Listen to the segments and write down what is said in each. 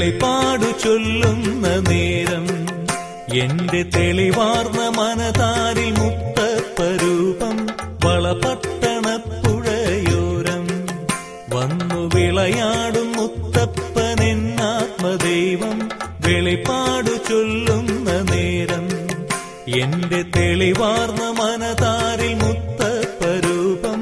വെളിപാടു ചൊല്ലുന്ന നേരം എന്റെ തെളിവാർന്ന മനതാരിൽ മുത്തപ്പരൂപം വളപട്ടണപ്പുഴയോരം വന്നു വിളയാടും മുത്തപ്പനെന്നാത്മദൈവം വെളിപാടു ചൊല്ലുന്ന നേരം എന്റെ തെളിവാർന്ന മനതാരിൽ മുത്തപ്പരൂപം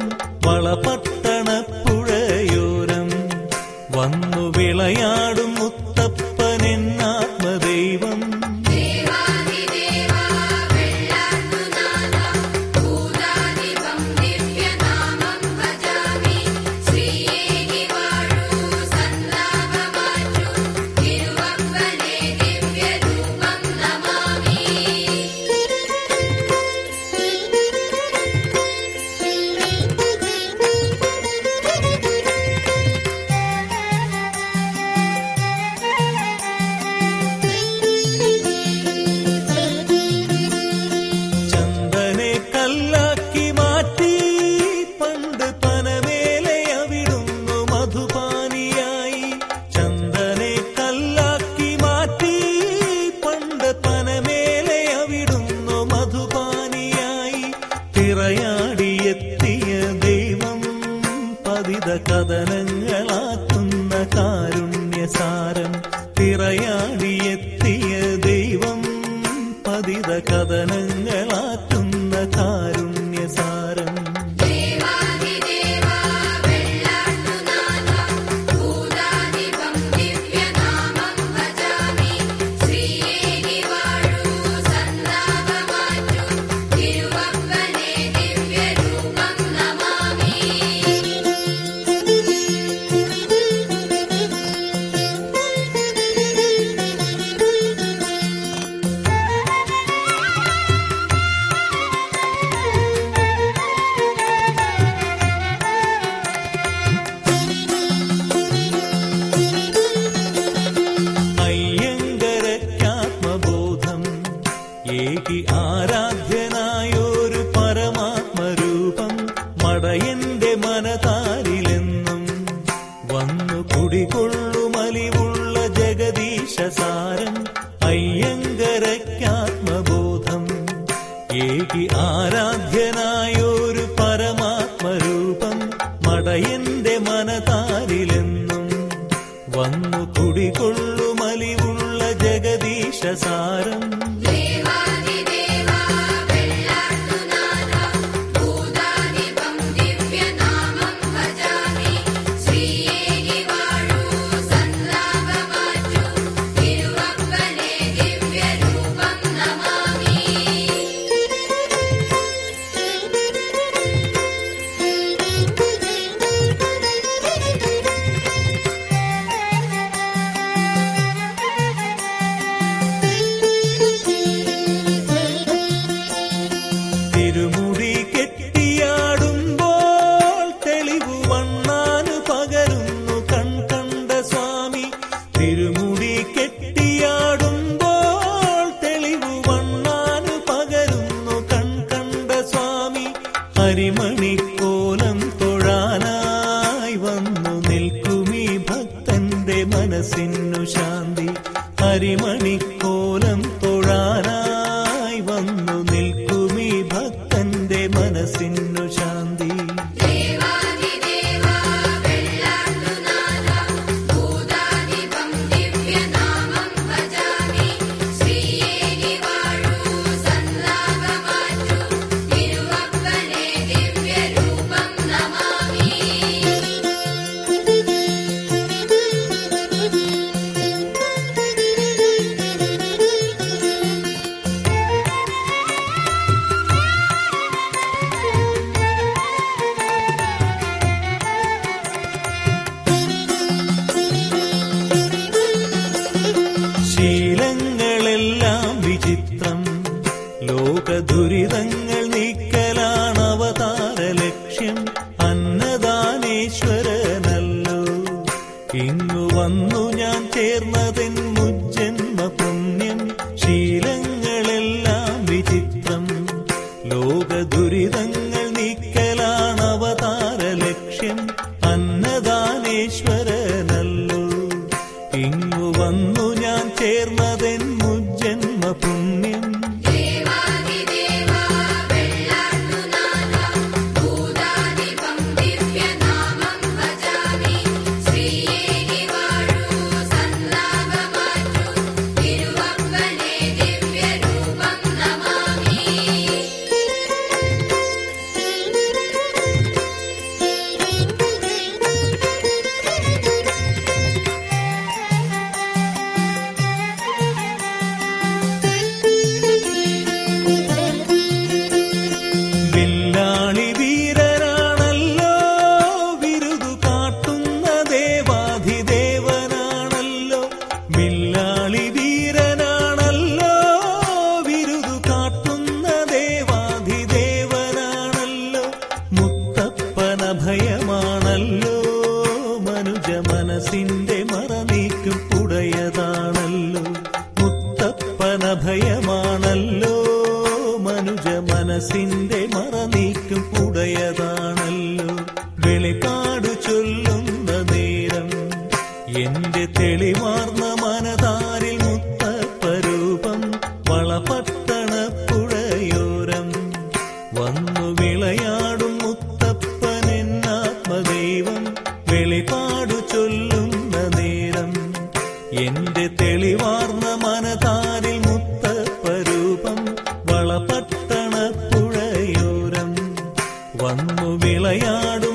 വളപട്ടണപ്പുഴയോരം വന്നു വിളയാടും മുത്തപ്പനെന്നാത്മദൈവം ദേവാദിദേവാ വെള്ളാട്ടുനാഥ ഭൂതാധിപം ദിവ്യനാമം ഭജാമി ശ്രീയേകി വാഴൂ സന്താപമാറ്റു തിരുവപ്പനെ ദിവ്യരൂപം നമാമി ചന്ദനെ കല്ലാക്കി മാറ്റി പണ്ട് പനമേലെ അവിടുന്നു മധുപാനിയായി ചന്ദനെ കല്ലാക്കി മാറ്റി പണ്ട് പനമേലെ അവിടുന്നു മധുപാനിയായി തിറയാടിയെത്തിയ ദൈവം പതിത കഥനങ്ങളാക്കുന്ന കാരുണ്യസാരം തിറയാടിയെത്തിയ ദൈവം പതിത കഥനങ്ങളാക്കുന്ന കാരുണ്യസാരം ദേവാദിദേവാ വെള്ളാട്ടുനാഥ ഭൂതാധിപം ദിവ്യനാമം ഭജാമി ശ്രീയേകി വാഴൂ സന്താപമാറ്റു തിരുവപ്പനെ ദിവ്യരൂപം നമാമി അയ്യങ്കരക്കാത്മബോധം ഏകി ആരാധ്യനായൊരു പരമാത്മരൂപം മടയന്റെ മനതാരിലെന്നും വന്നു കുടികൊള്ളുമലിവുള്ള ജഗദീശസാരം അയ്യങ്കരക്കാത്മബോധം ഏകി ആരാധ്യനായൊരു പരമാത്മരൂപം മടയന്റെ മനതാരിലെന്നും വന്നു കുടികൊള്ളുമലിവുള്ള ജഗദീശസാരം ദേവാദിദേവാ വെള്ളാട്ടുനാഥ ഭൂതാധിപം ദിവ്യനാമം ഭജാമി ശ്രീയേകി വാഴൂ സന്താപമാറ്റു തിരുവപ്പനെ ദിവ്യരൂപം നമാമി തിരുമുടി കെട്ടിയാടുമ്പോൾ തെളിവു വണ്ണാനു പകരുന്നു കൺകണ്ട സ്വാമി തിരുമുടി കെട്ടിയാടുമ്പോൾ തെളിവു വണ്ണാനു പകരുന്നു കൺകണ്ട സ്വാമി ഹരിമണിക്കോലം തൊഴാനായി വന്നു നിൽക്കുമീ ഭക്തന്റെ മനസ്സിനു ശാന്തി ഹരിമണിക്കോലം തൊഴാനായി വന്നു നിൽക്കുമീ ഭക്തന്റെ മനസ്സിനു ശാന്തി ദേവാദിദേവാ വെള്ളാട്ടുനാഥ ഭൂതാധിപം ദിവ്യനാമം ഭജാമി ശ്രീയേകി വാഴൂ സന്താപമാറ്റു തിരുവപ്പനെ ദിവ്യരൂപം നമാമി ും മനസ്സിന്റെ മറ നീക്കും ഉടയതാണല്ലോ മുത്തപ്പനഭയമാണല്ലോ മനുജ മനസ്സിന്റെ മറ നീക്കും ഉടയതാണല്ലോ വെളിപാടു ചൊല്ലുന്ന നേരം എന്റെ തെളിവാർന്ന മനതാരിൽ മുത്തപ്പരൂപം വളപട്ടണ പുഴയോരം വന്നു വിളയാടും മുത്തപ്പൻ എന്നാത്മദൈവം വെളിപാടു ചൊല്ലുന്ന നേരം എന്റെ തെളിവാർന്ന മനതാരിൽ മുത്തപ്പരൂപം വളപട്ടണ പുഴയോരം വന്നു വിളയാടും